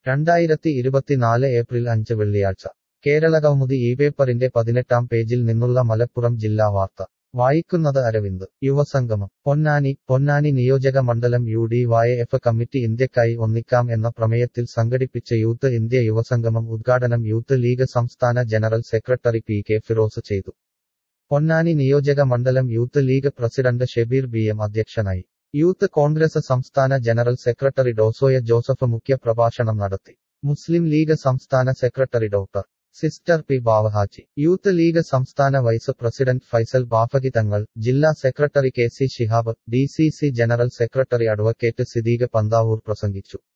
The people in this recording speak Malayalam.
രണ്ടായിരത്തി ഇരുപത്തിനാല് ഏപ്രിൽ അഞ്ച് വെള്ളിയാഴ്ച കേരളകൗമുദി ഈ പേപ്പറിന്റെ പതിനെട്ടാം പേജിൽ നിന്നുള്ള മലപ്പുറം ജില്ലാ വാർത്ത വായിക്കുന്നത് അരവിന്ദ് യുവസംഗമം പൊന്നാനി പൊന്നാനി നിയോജക മണ്ഡലം U D Y F committee ഇന്ത്യക്കായി ഒന്നിക്കാം എന്ന പ്രമേയത്തിൽ സംഘടിപ്പിച്ച യൂത്ത് ഇന്ത്യ യുവസംഗമം ഉദ്ഘാടനം യൂത്ത് ലീഗ് സംസ്ഥാന general secretary P K Firoz ചെയ്തു പൊന്നാനി നിയോജക മണ്ഡലം youth league president Shebeer B M അധ്യക്ഷനായി യൂത്ത് കോൺഗ്രസ് സംസ്ഥാന ജനറൽ സെക്രട്ടറി ഡോസോയ ജോസഫ് മുഖ്യ പ്രഭാഷണം നടത്തി മുസ്ലിം ലീഗ് സംസ്ഥാന secretary doctor sister P Bavahaji youth league സംസ്ഥാന വൈസ് പ്രസിഡന്റ് ഫൈസൽ ബാഫകി തങ്ങൾ ജില്ലാ secretary K C Shihab D C C general secretary advocate Siddique Panthavoor പ്രസംഗിച്ചു